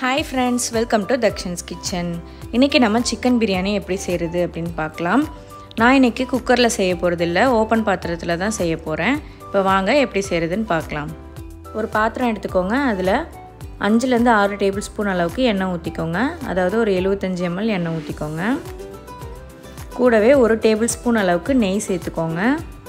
hi friends welcome to Dakshan's kitchen இன்றைக்கி நம்ம chicken biryani எப்படி செய்கிறது அப்படின்னு பார்க்கலாம் நான் இன்றைக்கி குக்கரில் செய்ய போகிறதில்ல ஓப்பன் பாத்திரத்தில் தான் செய்ய போகிறேன் இப்போ வாங்க எப்படி செய்கிறதுன்னு பார்க்கலாம் ஒரு பாத்திரம் எடுத்துக்கோங்க அதில் அஞ்சுலேருந்து ஆறு டேபிள் ஸ்பூன் அளவுக்கு எண்ணெய் ஊற்றிக்கோங்க அதாவது ஒரு எழுபத்தஞ்சி எம்எல் எண்ணெய் ஊற்றிக்கோங்க கூடவே ஒரு டேபிள் ஸ்பூன் அளவுக்கு நெய் சேர்த்துக்கோங்க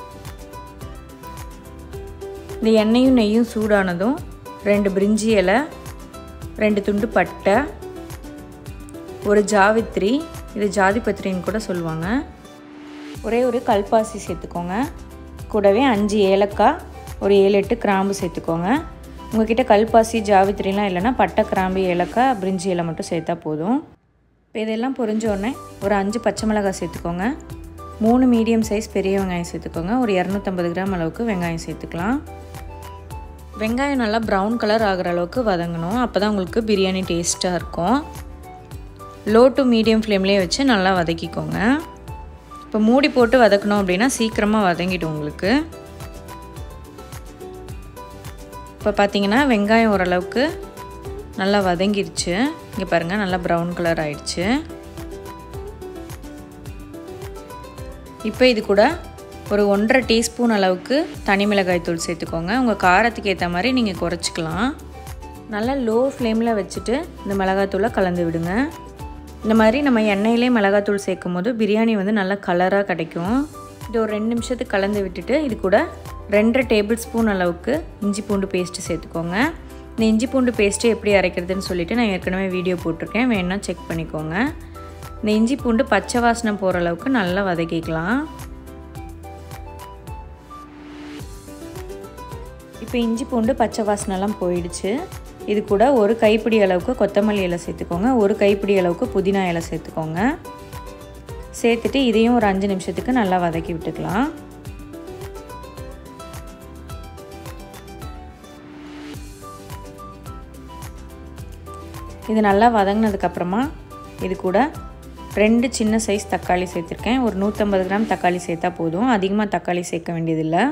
இந்த எண்ணெயும் நெய்யும் சூடானதும் ரெண்டு பிரிஞ்சி இலை ரெண்டு துண்டு பட்டை ஒரு ஜாவித்ரி இது ஜாதிபத்திரின்னு கூட சொல்லுவாங்க ஒரே ஒரு கல்பாசி சேர்த்துக்கோங்க கூடவே அஞ்சு ஏலக்காய் ஒரு ஏழு எட்டு கிராம்பு சேர்த்துக்கோங்க உங்ககிட்ட கல்பாசி ஜாவித்திரிலாம் இல்லைன்னா பட்டை கிராம்பு ஏலக்காய் பிரிஞ்சி இலை மட்டும் சேர்த்தா போதும் இப்போ இதெல்லாம் பொரிஞ்ச உடனே ஒரு அஞ்சு பச்சை மிளகாய் சேர்த்துக்கோங்க மூணு மீடியம் சைஸ் பெரிய வெங்காயம் சேர்த்துக்கோங்க ஒரு இரநூத்தம்பது கிராம் அளவுக்கு வெங்காயம் சேர்த்துக்கலாம் வெங்காயம் நல்லா ப்ரௌன் கலர் ஆகிற அளவுக்கு வதங்கணும் அப்போ தான் உங்களுக்கு பிரியாணி டேஸ்ட்டாக இருக்கும் லோ டு மீடியம் ஃப்ளேம்லேயே வச்சு நல்லா வதக்கிக்கோங்க இப்போ மூடி போட்டு வதக்கணும் அப்படின்னா சீக்கிரமாக வதங்கிடும் உங்களுக்கு இப்போ பார்த்தீங்கன்னா வெங்காயம் ஓரளவுக்கு நல்லா வதங்கிடுச்சு இங்கே பாருங்கள் நல்லா ப்ரௌன் கலர் ஆயிடுச்சு இப்போ இது கூட ஒரு ஒன்றரை டீஸ்பூன் அளவுக்கு தனி மிளகாய் தூள் சேர்த்துக்கோங்க உங்கள் காரத்துக்கு ஏற்ற மாதிரி நீங்கள் குறைச்சிக்கலாம் நல்லா லோ ஃப்ளேமில் வச்சுட்டு இந்த மிளகாத்தூளை கலந்து விடுங்க இந்த மாதிரி நம்ம எண்ணெயிலே மிளகாத்தூள் சேர்க்கும் போது பிரியாணி வந்து நல்லா கலராக கிடைக்கும் இது ஒரு ரெண்டு நிமிஷத்துக்கு கலந்து விட்டுட்டு இது கூட ரெண்டரை டேபிள் ஸ்பூன் அளவுக்கு இஞ்சி பூண்டு பேஸ்ட்டு சேர்த்துக்கோங்க இந்த இஞ்சி பூண்டு பேஸ்ட்டு எப்படி அரைக்கிறதுன்னு சொல்லிவிட்டு நான் ஏற்கனவே வீடியோ போட்டிருக்கேன் வேணுன்னா செக் பண்ணிக்கோங்க இந்த இஞ்சி பூண்டு பச்சை வாசனை போகிற அளவுக்கு நல்லா வதக்கிக்கலாம் இப்போ இஞ்சி பூண்டு பச்சை வாசனைலாம் போயிடுச்சு இது கூட ஒரு கைப்பிடி அளவுக்கு கொத்தமல்லி இலை சேர்த்துக்கோங்க ஒரு கைப்பிடி அளவுக்கு புதினா இலை சேர்த்துக்கோங்க சேர்த்துட்டு இதையும் ஒரு அஞ்சு நிமிஷத்துக்கு நல்லா வதக்கி விட்டுக்கலாம் இது நல்லா வதங்கினதுக்கப்புறமா இது கூட ரெண்டு சின்ன சைஸ் தக்காளி சேர்த்துருக்கேன் ஒரு நூற்றம்பது கிராம் தக்காளி சேர்த்தா போதும் அதிகமாக தக்காளி சேர்க்க வேண்டியதில்லை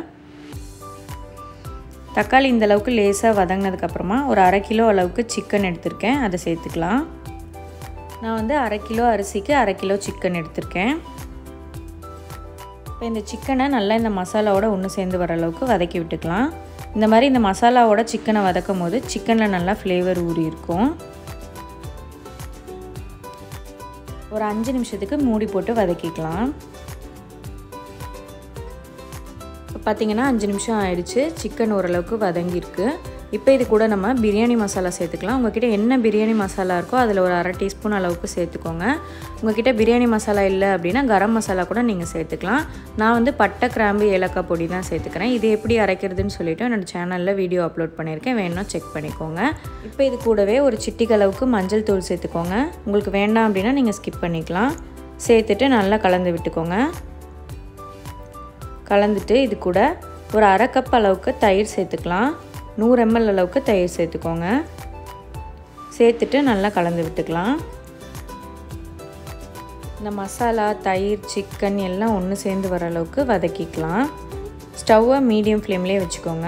தக்காளி இந்த அளவுக்கு லேசாக வதங்கினதுக்கப்புறமா ஒரு அரை கிலோ அளவுக்கு சிக்கன் எடுத்திருக்கேன் அதை சேர்த்துக்கலாம் நான் வந்து அரை கிலோ அரிசிக்கு அரை கிலோ சிக்கன் எடுத்திருக்கேன் இப்போ இந்த சிக்கனை நல்லா இந்த மசாலாவோட ஒன்று சேர்ந்து வர அளவுக்கு வதக்கி விட்டுக்கலாம் இந்த மாதிரி இந்த மசாலாவோட சிக்கனை வதக்கும் போது சிக்கனில் நல்லா ஃப்ளேவர் ஊறி இருக்கும் ஒரு அஞ்சு நிமிஷத்துக்கு மூடி போட்டு வதக்கிக்கலாம் இப்போ பார்த்தீங்கன்னா அஞ்சு நிமிஷம் ஆயிடுச்சு சிக்கன் ஓரளவுக்கு வதங்கியிருக்கு இப்போ இது கூட நம்ம பிரியாணி மசாலா சேர்த்துக்கலாம் உங்ககிட்ட என்ன பிரியாணி மசாலா இருக்கோ அதில் ஒரு அரை டீஸ்பூன் அளவுக்கு சேர்த்துக்கோங்க உங்ககிட்ட பிரியாணி மசாலா இல்லை அப்படின்னா கரம் மசாலா கூட நீங்கள் சேர்த்துக்கலாம் நான் வந்து பட்டை கிராம்பு ஏலக்காய் பொடி தான் சேர்த்துக்கிறேன் இது எப்படி அரைக்கிறதுன்னு சொல்லிவிட்டு என்னோடய சேனலில் வீடியோ அப்லோட் பண்ணியிருக்கேன் வேணும்னா செக் பண்ணிக்கோங்க இப்போ இது கூடவே ஒரு சிட்டிக்கு அளவுக்கு மஞ்சள் தூள் சேர்த்துக்கோங்க உங்களுக்கு வேண்டாம் அப்படின்னா நீங்கள் ஸ்கிப் பண்ணிக்கலாம் சேர்த்துட்டு நல்லா கலந்து விட்டுக்கோங்க கலந்துட்டு இது கூட ஒரு அரை கப் அளவுக்கு தயிர் சேர்த்துக்கலாம் நூறு எம்எல் அளவுக்கு தயிர் சேர்த்துக்கோங்க சேர்த்துட்டு நல்லா கலந்து விட்டுக்கலாம் இந்த மசாலா தயிர் சிக்கன் எல்லாம் ஒன்று சேர்ந்து வர அளவுக்கு வதக்கிக்கலாம் ஸ்டவ்வை மீடியம் ஃப்ளேம்லேயே வச்சுக்கோங்க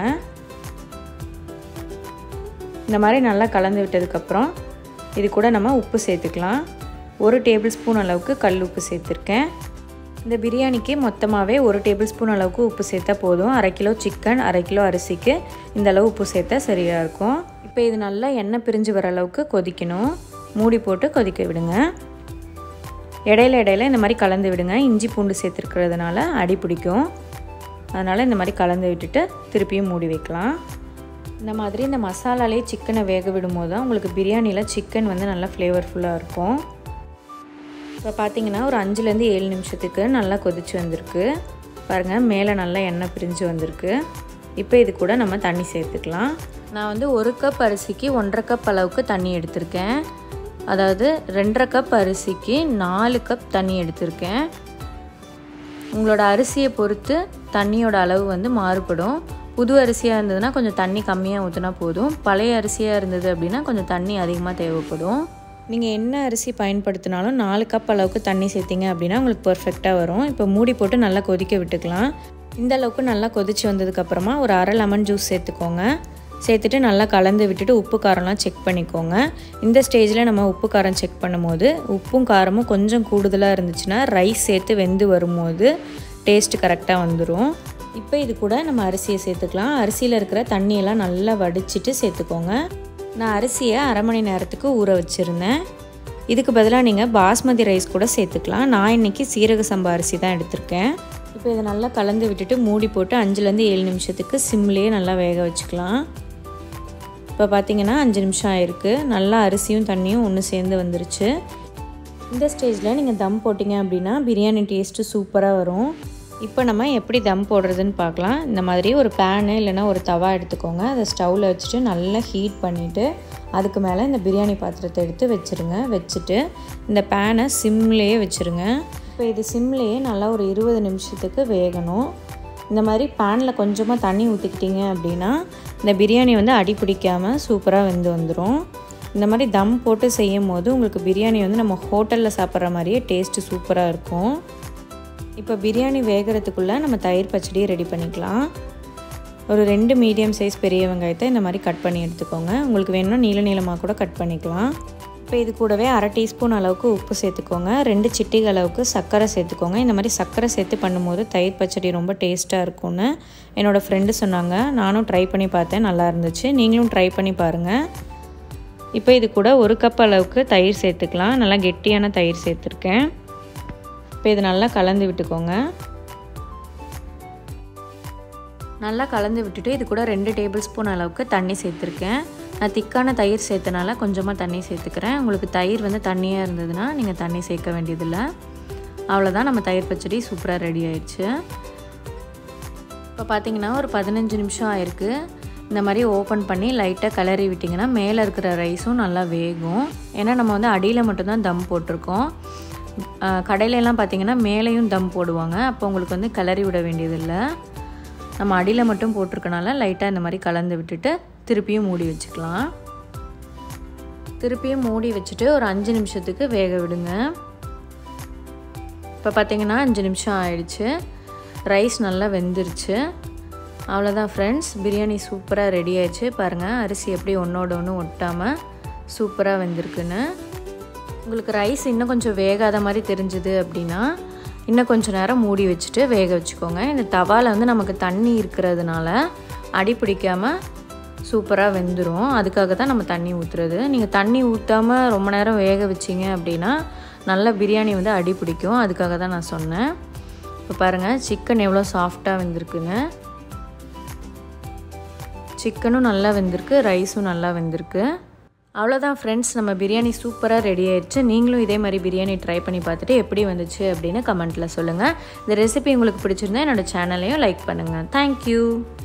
இந்த மாதிரி நல்லா கலந்து விட்டதுக்கப்புறம் இது கூட நம்ம உப்பு சேர்த்துக்கலாம் ஒரு டேபிள் ஸ்பூன் அளவுக்கு கல் உப்பு சேர்த்துருக்கேன் இந்த பிரியாணிக்கு மொத்தமாகவே ஒரு டேபிள் ஸ்பூன் அளவுக்கு உப்பு சேர்த்தா போதும் அரை கிலோ சிக்கன் அரை கிலோ அரிசிக்கு இந்த அளவு உப்பு சேர்த்தா சரியாக இருக்கும் இப்போ இது நல்லா எண்ணெய் பிரிஞ்சு வர அளவுக்கு கொதிக்கணும் மூடி போட்டு கொதிக்க விடுங்க இடையில இடையில இந்த மாதிரி கலந்து விடுங்க இஞ்சி பூண்டு சேர்த்துருக்கிறதுனால அடி பிடிக்கும் அதனால் இந்த மாதிரி கலந்து விட்டுட்டு திருப்பியும் மூடி வைக்கலாம் இந்த மாதிரி இந்த மசாலாலே சிக்கனை வேக விடும்போது தான் உங்களுக்கு பிரியாணியில் சிக்கன் வந்து நல்லா ஃப்ளேவர்ஃபுல்லாக இருக்கும் இப்போ பார்த்தீங்கன்னா ஒரு அஞ்சுலேருந்து ஏழு நிமிஷத்துக்கு நல்லா கொதிச்சு வந்திருக்கு பாருங்கள் மேலே நல்லா எண்ணெய் பிரிஞ்சு வந்திருக்கு இப்போ இது கூட நம்ம தண்ணி சேர்த்துக்கலாம் நான் வந்து ஒரு கப் அரிசிக்கு ஒன்றரை கப் அளவுக்கு தண்ணி எடுத்திருக்கேன் அதாவது ரெண்டரை கப் அரிசிக்கு நாலு கப் தண்ணி எடுத்திருக்கேன் உங்களோட அரிசியை பொறுத்து தண்ணியோட அளவு வந்து மாறுபடும் புது அரிசியாக இருந்ததுன்னா கொஞ்சம் தண்ணி கம்மியாக ஊற்றினா போதும் பழைய அரிசியாக இருந்தது அப்படின்னா கொஞ்சம் தண்ணி அதிகமாக தேவைப்படும் நீங்கள் என்ன அரிசி பயன்படுத்தினாலும் நாலு கப் அளவுக்கு தண்ணி சேர்த்திங்க அப்படின்னா உங்களுக்கு பர்ஃபெக்டாக வரும் இப்போ மூடி போட்டு நல்லா கொதிக்க விட்டுக்கலாம் இந்த அளவுக்கு நல்லா கொதிச்சு வந்ததுக்கப்புறமா ஒரு அரை லெமன் ஜூஸ் சேர்த்துக்கோங்க சேர்த்துட்டு நல்லா கலந்து விட்டுட்டு உப்பு காரம்லாம் செக் பண்ணிக்கோங்க இந்த ஸ்டேஜில் நம்ம உப்பு காரம் செக் பண்ணும்போது உப்பும் காரமும் கொஞ்சம் கூடுதலாக இருந்துச்சுன்னா ரைஸ் சேர்த்து வெந்து வரும்போது டேஸ்ட்டு கரெக்டாக வந்துடும் இப்போ இது கூட நம்ம அரிசியை சேர்த்துக்கலாம் அரிசியில் இருக்கிற தண்ணியெல்லாம் நல்லா வடிச்சிட்டு சேர்த்துக்கோங்க நான் அரிசியை அரை மணி நேரத்துக்கு ஊற வச்சுருந்தேன் இதுக்கு பதிலாக நீங்கள் பாஸ்மதி ரைஸ் கூட சேர்த்துக்கலாம் நான் இன்றைக்கி சீரக சம்பா அரிசி தான் எடுத்திருக்கேன் இப்போ இதை நல்லா கலந்து விட்டுட்டு மூடி போட்டு அஞ்சுலேருந்து ஏழு நிமிஷத்துக்கு சிம்லேயே நல்லா வேக வச்சுக்கலாம் இப்போ பார்த்தீங்கன்னா அஞ்சு நிமிஷம் ஆயிருக்கு நல்லா அரிசியும் தண்ணியும் ஒன்று சேர்ந்து வந்துருச்சு இந்த ஸ்டேஜில் நீங்கள் தம் போட்டிங்க அப்படின்னா பிரியாணி டேஸ்ட்டு சூப்பராக வரும் இப்போ நம்ம எப்படி தம் போடுறதுன்னு பார்க்கலாம் இந்த மாதிரி ஒரு பேனு இல்லைனா ஒரு தவா எடுத்துக்கோங்க அதை ஸ்டவ்வில் வச்சுட்டு நல்லா ஹீட் பண்ணிவிட்டு அதுக்கு மேலே இந்த பிரியாணி பாத்திரத்தை எடுத்து வச்சுருங்க வச்சுட்டு இந்த பேனை சிம்லேயே வச்சுருங்க இப்போ இது சிம்லேயே நல்லா ஒரு இருபது நிமிஷத்துக்கு வேகணும் இந்த மாதிரி பேனில் கொஞ்சமாக தண்ணி ஊற்றிக்கிட்டிங்க அப்படின்னா இந்த பிரியாணி வந்து அடி பிடிக்காமல் சூப்பராக வெந்து வந்துடும் இந்த மாதிரி தம் போட்டு செய்யும் போது உங்களுக்கு பிரியாணி வந்து நம்ம ஹோட்டலில் சாப்பிட்ற மாதிரியே டேஸ்ட்டு சூப்பராக இருக்கும் இப்போ பிரியாணி வேகிறதுக்குள்ளே நம்ம தயிர் பச்சடியை ரெடி பண்ணிக்கலாம் ஒரு ரெண்டு மீடியம் சைஸ் பெரிய வெங்காயத்தை இந்த மாதிரி கட் பண்ணி எடுத்துக்கோங்க உங்களுக்கு வேணும்னா நீள நீளமாக கூட கட் பண்ணிக்கலாம் இப்போ இது கூடவே அரை டீஸ்பூன் அளவுக்கு உப்பு சேர்த்துக்கோங்க ரெண்டு சிட்டிகை அளவுக்கு சர்க்கரை சேர்த்துக்கோங்க இந்த மாதிரி சர்க்கரை சேர்த்து பண்ணும்போது தயிர் பச்சடி ரொம்ப டேஸ்ட்டாக இருக்கும்னு என்னோடய ஃப்ரெண்டு சொன்னாங்க நானும் ட்ரை பண்ணி பார்த்தேன் நல்லா இருந்துச்சு நீங்களும் ட்ரை பண்ணி பாருங்கள் இப்போ இது கூட ஒரு கப் அளவுக்கு தயிர் சேர்த்துக்கலாம் நல்லா கெட்டியான தயிர் சேர்த்துருக்கேன் இப்போ இது நல்லா கலந்து விட்டுக்கோங்க நல்லா கலந்து விட்டுட்டு இது கூட ரெண்டு டேபிள் ஸ்பூன் அளவுக்கு தண்ணி சேர்த்துருக்கேன் நான் திக்கான தயிர் சேர்த்தனால கொஞ்சமாக தண்ணி சேர்த்துக்கிறேன் உங்களுக்கு தயிர் வந்து தண்ணியாக இருந்ததுன்னா நீங்கள் தண்ணி சேர்க்க வேண்டியதில்லை அவ்வளோதான் நம்ம தயிர் பச்சடி சூப்பராக ரெடி ஆயிடுச்சு இப்போ பார்த்தீங்கன்னா ஒரு பதினஞ்சு நிமிஷம் ஆயிருக்கு இந்த மாதிரி ஓப்பன் பண்ணி லைட்டாக கிளறி விட்டிங்கன்னா மேலே இருக்கிற ரைஸும் நல்லா வேகும் ஏன்னா நம்ம வந்து அடியில் மட்டும்தான் தம் போட்டிருக்கோம் கடையிலலாம் பார்த்திங்கன்னா மேலேயும் தம் போடுவாங்க அப்போ உங்களுக்கு வந்து கிளறி விட வேண்டியதில்லை நம்ம அடியில் மட்டும் போட்டிருக்கனால லைட்டாக இந்த மாதிரி கலந்து விட்டுட்டு திருப்பியும் மூடி வச்சுக்கலாம் திருப்பியும் மூடி வச்சுட்டு ஒரு அஞ்சு நிமிஷத்துக்கு வேக விடுங்க இப்போ பார்த்திங்கன்னா அஞ்சு நிமிஷம் ஆயிடுச்சு ரைஸ் நல்லா வெந்துருச்சு அவ்வளோதான் ஃப்ரெண்ட்ஸ் பிரியாணி சூப்பராக ரெடி ஆயிடுச்சு பாருங்கள் அரிசி எப்படி ஒன்றோட ஒன்று ஒட்டாமல் சூப்பராக வெந்திருக்குன்னு உங்களுக்கு ரைஸ் இன்னும் கொஞ்சம் வேகாத மாதிரி தெரிஞ்சுது அப்படின்னா இன்னும் கொஞ்சம் நேரம் மூடி வச்சுட்டு வேக வச்சுக்கோங்க இந்த தவாவில் வந்து நமக்கு தண்ணி இருக்கிறதுனால அடி பிடிக்காமல் சூப்பராக வெந்துடும் அதுக்காக தான் நம்ம தண்ணி ஊற்றுறது நீங்கள் தண்ணி ஊற்றாமல் ரொம்ப நேரம் வேக வச்சிங்க அப்படின்னா நல்லா பிரியாணி வந்து அடி பிடிக்கும் அதுக்காக தான் நான் சொன்னேன் இப்போ பாருங்கள் சிக்கன் எவ்வளோ சாஃப்டாக வெந்திருக்குன்னு சிக்கனும் நல்லா வெந்திருக்கு ரைஸும் நல்லா வெந்திருக்கு அவ்வளோதான் ஃப்ரெண்ட்ஸ் நம்ம பிரியாணி சூப்பராக ரெடி ஆயிடுச்சு நீங்களும் இதே மாதிரி பிரியாணி ட்ரை பண்ணி பார்த்துட்டு எப்படி வந்துச்சு அப்படின்னு கமெண்ட்டில் சொல்லுங்கள் இந்த ரெசிபி உங்களுக்கு பிடிச்சிருந்தா என்னோடய சேனலையும் லைக் பண்ணுங்கள் தேங்க்யூ